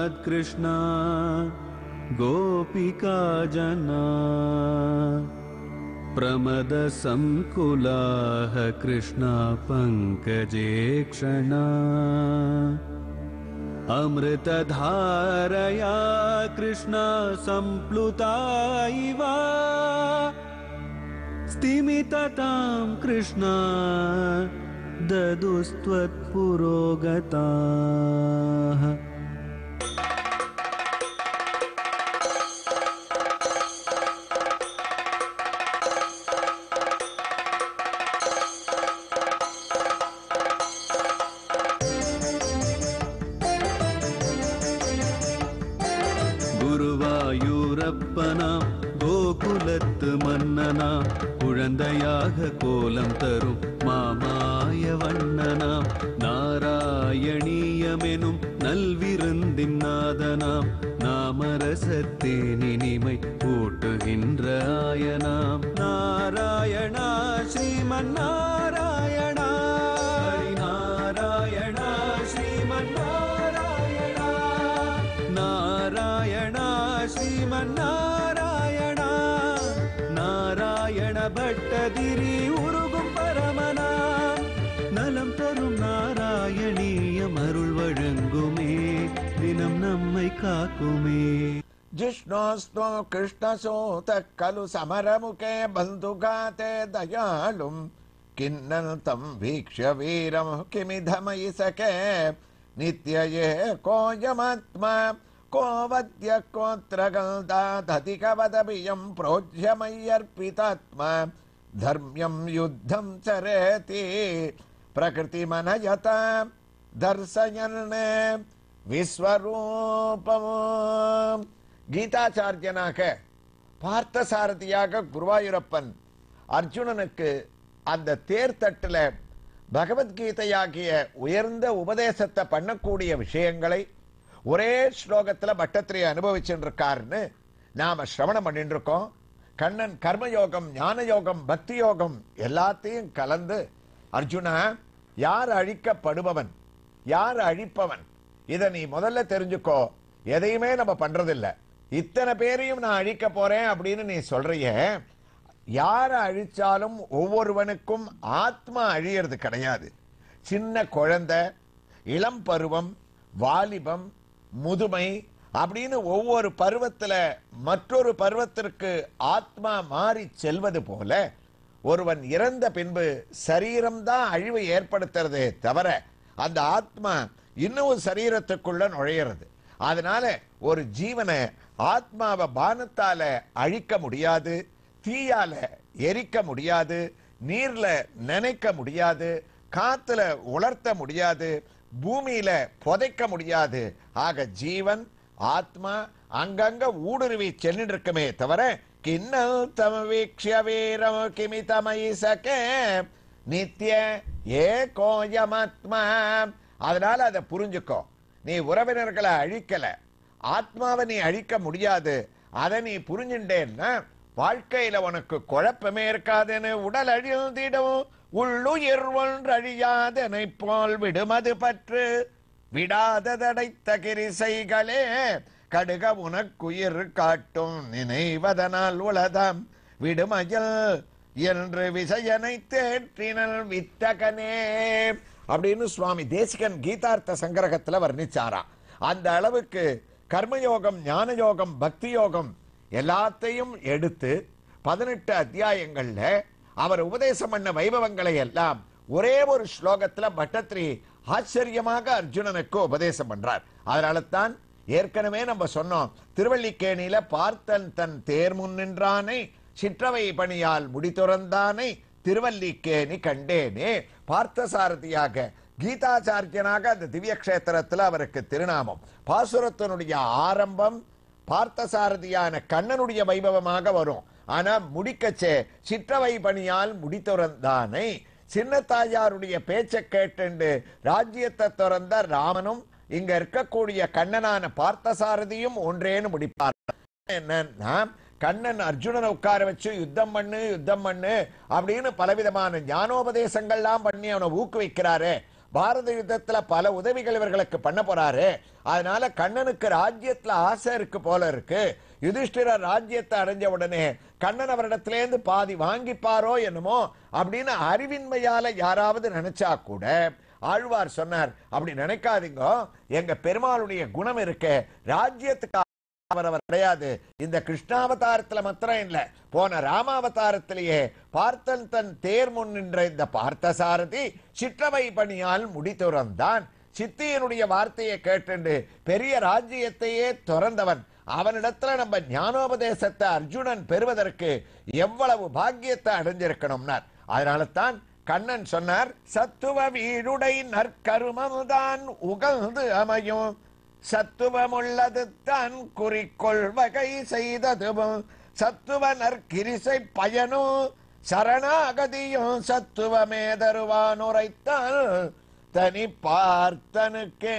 कृष्णा गोपिका जना प्रमदसङ्कुलाः कृष्णा पङ्कजे क्षणा अमृतधारया कृष्णा सम्प्लुता इव स्तिमिततां कृष्णा ददुस्त्वत्पुरोगताः குருவாயூரப்பனா கோகுலத்து மன்னனா குழந்தையாக கோலம் தரும் மாமாய வண்ணனாம் நாராயணீயமெனும் நல்விருந்தின் நாதனாம் நாமரசத்தேன் இனிமை கூட்டுகின்ற ஆயனாம் நாராயணா ஸ்ரீமன் நாராயணா ஹரி நாராயணா ஸ்ரீமன் நாராயணா நாராயணா ஸ்ரீமன் நாராயணா நாராயண பட்டதிரி உருகும் பரமனா நலம் தரும் நாராயணீயம் அருள் வழங்குமே தினம் நம்மை காக்குமே जिष्णोऽस्तु कृष्णसूतः खलु समरमुखे बन्धुघाते दयालुम् किन्नन्तं वीक्ष्य वीरं किमिधमयि सखे नित्यये कोऽयमात्मा को वद्य कोऽत्र गन्धादधिकवदभियं प्रोज्य मय्यर्पितात्मा धर्म्यं युद्धं चरेति प्रकृतिमनयता दर्शयन् விஸ்வரூபம் கீதாச்சாரியனாக பார்த்தசாரதியாக குருவாயூரப்பன் அர்ஜுனனுக்கு அந்த தேர்தட்டுல பகவத்கீதையாகிய உயர்ந்த உபதேசத்தை பண்ணக்கூடிய விஷயங்களை ஒரே ஸ்லோகத்துல பட்டத்திரி அனுபவிச்சுட்டு இருக்காருன்னு நாம சிரவணம் பண்ணிட்டு இருக்கோம் கண்ணன் கர்மயோகம் ஞான யோகம் பக்தி யோகம் எல்லாத்தையும் கலந்து அர்ஜுனா யார் அழிக்கப்படுபவன் யார் அழிப்பவன் இத நீ முதல்ல தெரிஞ்சுக்கோ எதையுமே நம்ம பண்றதில்ல இத்தனை பேரையும் நான் அழிக்க போறேன் அப்படின்னு நீ சொல்றிய யாரை அழிச்சாலும் ஒவ்வொருவனுக்கும் ஆத்மா அழியறது கிடையாது சின்ன குழந்தை இளம் பருவம் வாலிபம் முதுமை அப்படின்னு ஒவ்வொரு பருவத்துல மற்றொரு பருவத்திற்கு ஆத்மா மாறி செல்வது போல ஒருவன் இறந்த பின்பு சரீரம்தான் அழிவை ஏற்படுத்துறதே தவிர அந்த ஆத்மா இன்னும் சரீரத்துக்குள்ள நுழையிறது அதனால ஒரு ஜீவனை ஆத்மாவை பானத்தால அழிக்க முடியாது தீயால எரிக்க முடியாது நீர்ல நினைக்க முடியாது காத்துல உலர்த்த முடியாது பூமியில புதைக்க முடியாது ஆக ஜீவன் ஆத்மா அங்கங்க ஊடுருவி சென்னிட்டு இருக்குமே தவிர கிண்ணல் தம வீக்ஷிய வீரம் கிமிதமயி சகே நித்திய ஏ கோயமாத்மா அதனால அதை புரிஞ்சுக்கோ நீ உறவினர்களை அழிக்கல ஆத்மாவை நீ அழிக்க முடியாது அதை நீ புரிஞ்சுட்டேன்னா வாழ்க்கையில உனக்கு குழப்பமே இருக்காதுன்னு உடல் அழிந்திடும் உள்ளுயிர் ஒன்றழியாதனை போல் விடுமது பற்று விடாததடைத்த கிரிசைகளே கடுக உனக்குயிர் காட்டும் நினைவதனால் உலதாம் விடுமயல் என்று விசயனை தேற்றினல் வித்தகனே அப்படின்னு சுவாமி தேசிகன் கீதார்த்த சங்கரகத்துல வர்ணிச்சாராம் அந்த அளவுக்கு கர்மயோகம் ஞான யோகம் பக்தி யோகம் எல்லாத்தையும் எடுத்து பதினெட்டு அத்தியாயங்கள்ல அவர் உபதேசம் பண்ண வைபவங்களை எல்லாம் ஒரே ஒரு ஸ்லோகத்துல பட்டத்ரி ஆச்சரியமாக அர்ஜுனனுக்கு உபதேசம் பண்றார் அதனால தான் ஏற்கனவே நம்ம சொன்னோம் திருவள்ளிக்கேணியில பார்த்தன் தன் தேர் முன் நின்றானை சிற்றவை பணியால் முடித்துறந்தானை திருவல்லிக்கேணி கண்டேனே பார்த்தசாரதியாக கீதாச்சாரியனாக அந்த திவ்ய கஷேத்திரத்துல அவருக்கு திருநாமம் பாசுரத்தினுடைய ஆரம்பம் பார்த்தசாரதியான கண்ணனுடைய வைபவமாக வரும் ஆனா முடிக்கச்சே சிற்றவை பணியால் முடித்துறந்தானை சின்ன தாயாருடைய பேச்சை கேட்டு ராஜ்யத்தை துறந்த ராமனும் இங்க இருக்கக்கூடிய கண்ணனான பார்த்தசாரதியும் ஒன்றேன்னு முடிப்பார் என்னன்னா கண்ணன் அர்ஜுனனை உட்கார வச்சு யுத்தம் பண்ணு யுத்தம் பண்ணு அப்படின்னு பலவிதமான ஞானோபதேசங்கள்லாம் பண்ணி அவனை ஊக்குவிக்கிறாரே பாரத யுத்தத்துல பல உதவிகள் இவர்களுக்கு பண்ண போறாரு அதனால கண்ணனுக்கு ராஜ்யத்துல ஆசை இருக்கு போல இருக்கு யுதிஷ்டிரர் ராஜ்யத்தை அடைஞ்ச உடனே கண்ணன் அவரிடத்திலேருந்து பாதி வாங்கிப்பாரோ என்னமோ அப்படின்னு அறிவின்மையால யாராவது நினைச்சா கூட ஆழ்வார் சொன்னார் அப்படி நினைக்காதீங்க எங்க பெருமாளுடைய குணம் இருக்கு ராஜ்யத்துக்கு அவர் அவர் கிடையாது இந்த கிருஷ்ணாவதாரத்துல மாத்திரம் இல்ல போன ராமாவதாரத்திலேயே பார்த்தன் தன் தேர் முன் நின்ற இந்த பார்த்தசாரதி சிற்றவை பணியால் முடித்துறந்தான் சித்தியனுடைய வார்த்தையை கேட்டு பெரிய ராஜ்யத்தையே துறந்தவன் அவனிடத்துல நம்ம ஞானோபதேசத்தை அர்ஜுனன் பெறுவதற்கு எவ்வளவு பாக்கியத்தை அடைஞ்சிருக்கணும்னார் அதனால தான் கண்ணன் சொன்னார் சத்துவ வீடுடை நற்கருமம்தான் உகழ்ந்து அமையும் சத்துவமுள்ளது தான் குறிக்கொள் வகை செய்ததும் சத்துவ நற்கிரிசை பயனும் சரணாகதியும் சத்துவமே தருவான் உரைத்தால் தனி பார்த்தனுக்கே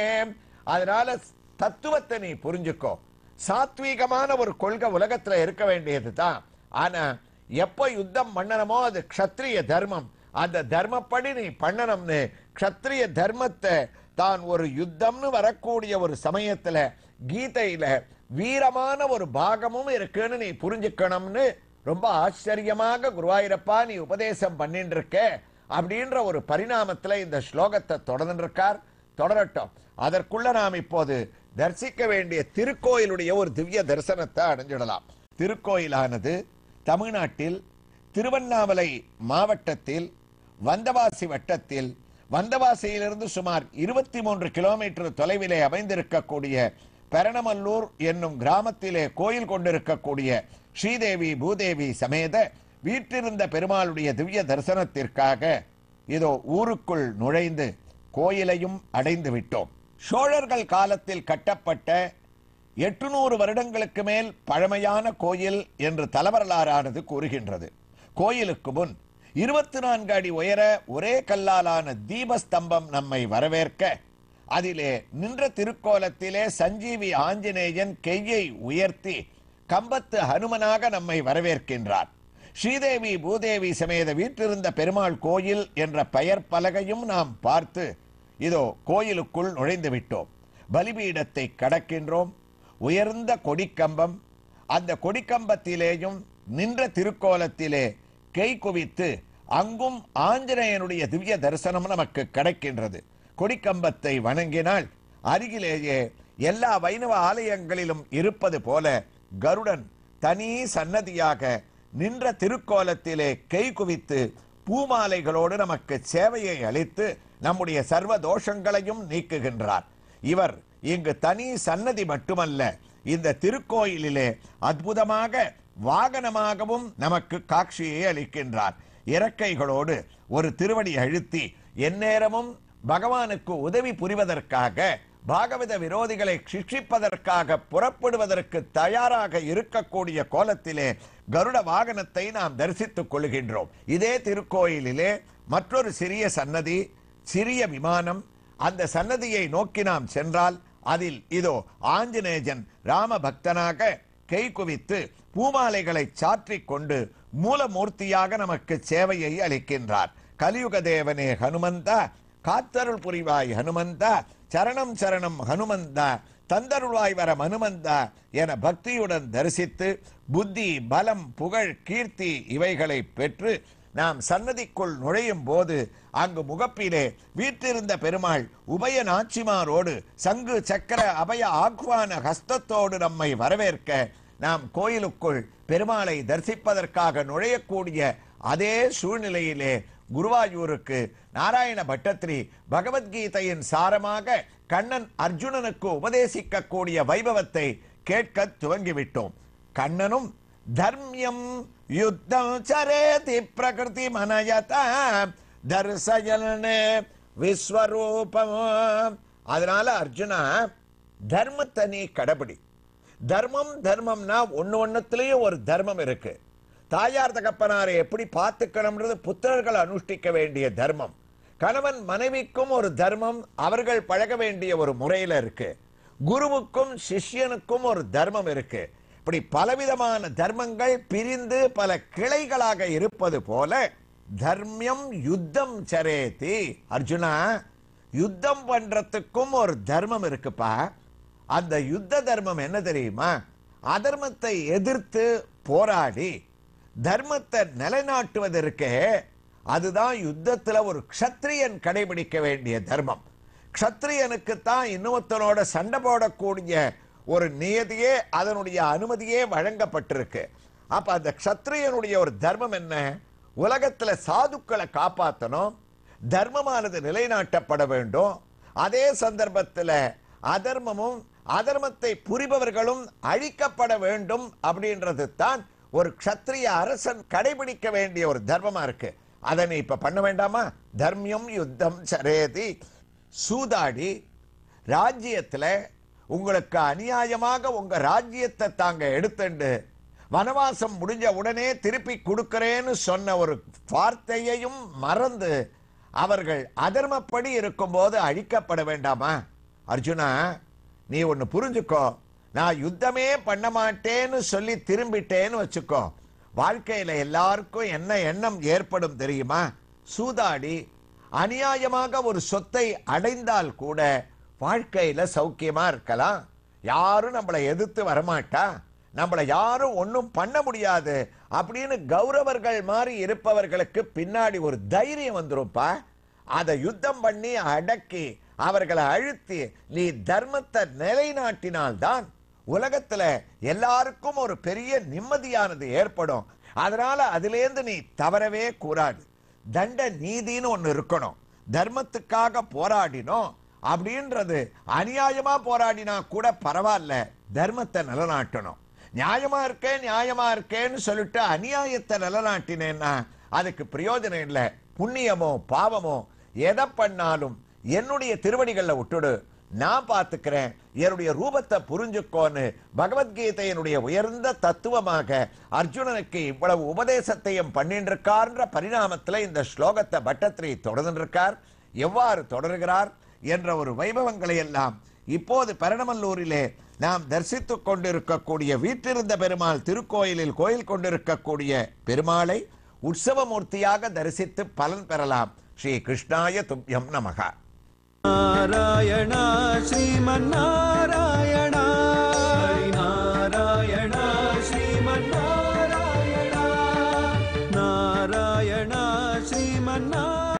அதனால தத்துவத்தை நீ புரிஞ்சுக்கோ சாத்வீகமான ஒரு கொள்கை உலகத்துல இருக்க வேண்டியது தான் ஆனா எப்ப யுத்தம் பண்ணணுமோ அது க்ஷத்ரிய தர்மம் அந்த தர்மப்படி நீ பண்ணணும்னு க்ஷத்ரிய தர்மத்தை தான் ஒரு யுத்தம்னு வரக்கூடிய ஒரு சமயத்துல கீதையில வீரமான ஒரு பாகமும் இருக்குன்னு நீ புரிஞ்சுக்கணும்னு ரொம்ப ஆச்சரியமாக குருவாயூரப்பா நீ உபதேசம் பண்ணிட்டு இருக்க அப்படின்ற ஒரு பரிணாமத்துல இந்த ஸ்லோகத்தை தொடர்ந்து இருக்கார் தொடரட்டும் அதற்குள்ள நாம் இப்போது தரிசிக்க வேண்டிய திருக்கோயிலுடைய ஒரு திவ்ய தரிசனத்தை அடைஞ்சிடலாம் திருக்கோயிலானது தமிழ்நாட்டில் திருவண்ணாமலை மாவட்டத்தில் வந்தவாசி வட்டத்தில் வந்தவாசியிலிருந்து சுமார் இருபத்தி மூன்று கிலோமீட்டர் தொலைவிலே அமைந்திருக்கக்கூடிய பெரணமல்லூர் என்னும் கிராமத்திலே கோயில் கொண்டிருக்கக்கூடிய ஸ்ரீதேவி பூதேவி சமேத வீற்றிருந்த பெருமாளுடைய திவ்ய தரிசனத்திற்காக இதோ ஊருக்குள் நுழைந்து கோயிலையும் அடைந்து விட்டோம் சோழர்கள் காலத்தில் கட்டப்பட்ட எட்டுநூறு வருடங்களுக்கு மேல் பழமையான கோயில் என்று தலவரலாறானது கூறுகின்றது கோயிலுக்கு முன் இருபத்தி நான்கு அடி உயர ஒரே கல்லாலான தீபஸ்தம்பம் நம்மை வரவேற்க அதிலே நின்ற திருக்கோலத்திலே சஞ்சீவி ஆஞ்சநேயன் கையை உயர்த்தி கம்பத்து ஹனுமனாக நம்மை வரவேற்கின்றார் ஸ்ரீதேவி பூதேவி சமேத வீற்றிருந்த பெருமாள் கோயில் என்ற பெயர் பலகையும் நாம் பார்த்து இதோ கோயிலுக்குள் நுழைந்து விட்டோம் பலிபீடத்தை கடக்கின்றோம் உயர்ந்த கொடிக்கம்பம் அந்த கொடிக்கம்பத்திலேயும் நின்ற திருக்கோலத்திலே கை குவித்து அங்கும் ஆஞ்சநேயனுடைய திவ்ய தரிசனம் நமக்கு கிடைக்கின்றது கொடிக்கம்பத்தை வணங்கினால் அருகிலேயே எல்லா வைணவ ஆலயங்களிலும் இருப்பது போல கருடன் தனி சன்னதியாக நின்ற திருக்கோலத்திலே கை குவித்து பூமாலைகளோடு நமக்கு சேவையை அளித்து நம்முடைய சர்வ தோஷங்களையும் நீக்குகின்றார் இவர் இங்கு தனி சன்னதி மட்டுமல்ல இந்த திருக்கோயிலிலே அற்புதமாக வாகனமாகவும் நமக்கு காட்சியை அளிக்கின்றார் இறக்கைகளோடு ஒரு திருவடி அழுத்தி எந்நேரமும் பகவானுக்கு உதவி புரிவதற்காக பாகவத விரோதிகளை சிக்ஷிப்பதற்காக புறப்படுவதற்கு தயாராக இருக்கக்கூடிய கோலத்திலே கருட வாகனத்தை நாம் தரிசித்துக் கொள்கின்றோம் இதே திருக்கோயிலிலே மற்றொரு சிறிய சன்னதி சிறிய விமானம் அந்த சன்னதியை நோக்கி நாம் சென்றால் அதில் இதோ ஆஞ்சநேயன் ராம பக்தனாக கை குவித்து பூமாலைகளை சாற்றிக் கொண்டு மூலமூர்த்தியாக நமக்கு சேவையை அளிக்கின்றார் கலியுக தேவனே ஹனுமந்தா காத்தருள் புரிவாய் ஹனுமந்தா சரணம் சரணம் ஹனுமந்தா தந்தருள்வாய் வர ஹனுமந்தா என பக்தியுடன் தரிசித்து புத்தி பலம் புகழ் கீர்த்தி இவைகளை பெற்று நாம் சன்னதிக்குள் நுழையும் போது அங்கு முகப்பிலே வீற்றிருந்த பெருமாள் உபய நாச்சிமாரோடு சங்கு சக்கர அபய ஆக்வான ஹஸ்தத்தோடு நம்மை வரவேற்க நாம் கோயிலுக்குள் பெருமாளை தரிசிப்பதற்காக நுழையக்கூடிய அதே சூழ்நிலையிலே குருவாயூருக்கு நாராயண பட்டத்திரி பகவத்கீதையின் சாரமாக கண்ணன் அர்ஜுனனுக்கு உபதேசிக்கக்கூடிய வைபவத்தை கேட்க துவங்கிவிட்டோம் கண்ணனும் தர்மியம் யுத்தம் சரேதி பிரகிருதி மனயதா தர்சயல்னு விஸ்வரூபம் அதனால அர்ஜுனா தர்மத்தை நீ கடைபிடி தர்மம் தர்மம்னா ஒண்ணு ஒண்ணுத்திலயும் ஒரு தர்மம் இருக்கு தாயார் தகப்பனாரை எப்படி பார்த்துக்கணும்ன்றது புத்தர்கள் அனுஷ்டிக்க வேண்டிய தர்மம் கணவன் மனைவிக்கும் ஒரு தர்மம் அவர்கள் பழக வேண்டிய ஒரு முறையில இருக்கு குருவுக்கும் சிஷ்யனுக்கும் ஒரு தர்மம் இருக்கு இப்படி பலவிதமான தர்மங்கள் பிரிந்து பல கிளைகளாக இருப்பது போல தர்மியம் யுத்தம் சரேதி அர்ஜுனா யுத்தம் பண்றதுக்கும் ஒரு தர்மம் இருக்குப்பா அந்த யுத்த தர்மம் என்ன தெரியுமா அதர்மத்தை எதிர்த்து போராடி தர்மத்தை நிலைநாட்டுவதற்கே அதுதான் யுத்தத்துல ஒரு க்ஷத்ரியன் கடைபிடிக்க வேண்டிய தர்மம் க்ஷத்ரியனுக்கு தான் இன்னொருத்தனோட சண்டை போடக்கூடிய ஒரு நியதியே அதனுடைய அனுமதியே வழங்கப்பட்டிருக்கு அப்ப அந்த க்ஷத்ரியனுடைய ஒரு தர்மம் என்ன உலகத்துல சாதுக்களை காப்பாத்தணும் தர்மமானது நிலைநாட்டப்பட வேண்டும் அதே சந்தர்ப்பத்தில் அதர்மமும் அதர்மத்தை புரிபவர்களும் அழிக்கப்பட வேண்டும் அப்படின்றது தான் ஒரு க்ஷத்ரிய அரசன் கடைபிடிக்க வேண்டிய ஒரு தர்மமா இருக்கு அதை நீ இப்ப பண்ண வேண்டாமா தர்மியம் யுத்தம் சரேதி சூதாடி ராஜ்யத்துல உங்களுக்கு அநியாயமாக உங்க ராஜ்யத்தை தாங்க எடுத்துண்டு வனவாசம் முடிஞ்ச உடனே திருப்பி கொடுக்கிறேன்னு சொன்ன ஒரு வார்த்தையையும் மறந்து அவர்கள் அதர்மப்படி இருக்கும்போது அழிக்கப்பட வேண்டாமா அர்ஜுனா நீ ஒன்னு புரிஞ்சுக்கோ நான் யுத்தமே பண்ண மாட்டேன்னு சொல்லி திரும்பிட்டேன்னு வச்சுக்கோ வாழ்க்கையில எல்லாருக்கும் என்ன எண்ணம் ஏற்படும் தெரியுமா சூதாடி அநியாயமாக ஒரு சொத்தை அடைந்தால் கூட வாழ்க்கையில சௌக்கியமா இருக்கலாம் யாரும் நம்மளை எதிர்த்து வரமாட்டா நம்மளை யாரும் ஒன்றும் பண்ண முடியாது அப்படின்னு கௌரவர்கள் மாதிரி இருப்பவர்களுக்கு பின்னாடி ஒரு தைரியம் வந்துரும்ப்பா அதை யுத்தம் பண்ணி அடக்கி அவர்களை அழுத்தி நீ தர்மத்தை நிலைநாட்டினால்தான் உலகத்துல எல்லாருக்கும் ஒரு பெரிய நிம்மதியானது ஏற்படும் அதனால அதிலேந்து நீ தவறவே கூறாது தண்ட நீதின்னு ஒண்ணு இருக்கணும் தர்மத்துக்காக போராடினோம் அப்படின்றது அநியாயமா போராடினா கூட பரவாயில்ல தர்மத்தை நிலநாட்டணும் நியாயமா இருக்கேன் நியாயமா இருக்கேன்னு சொல்லிட்டு அநியாயத்தை நிலநாட்டினேன்னா அதுக்கு பிரயோஜனம் இல்லை புண்ணியமோ பாவமோ எதை பண்ணாலும் என்னுடைய திருவடிகள்ல விட்டுடு நான் பார்த்துக்கிறேன் என்னுடைய ரூபத்தை புரிஞ்சுக்கோன்னு பகவத்கீதையினுடைய உயர்ந்த தத்துவமாக அர்ஜுனனுக்கு இவ்வளவு உபதேசத்தையும் பண்ணிட்டு இருக்கார்ன்ற பரிணாமத்துல இந்த ஸ்லோகத்தை பட்டத்திரி தொடர்ந்திருக்கார் எவ்வாறு தொடர்கிறார் என்ற ஒரு வைபவங்களை எல்லாம் இப்போது பரணமல்லூரிலே நாம் தரிசித்துக் கொண்டிருக்கக்கூடிய வீற்றிருந்த பெருமாள் திருக்கோயிலில் கோயில் கொண்டிருக்கக்கூடிய பெருமாளை உற்சவமூர்த்தியாக தரிசித்து பலன் பெறலாம் ஸ்ரீ கிருஷ்ணாய துப்யம் நமகா நாராயணா ஸ்ரீமன்னாராயணா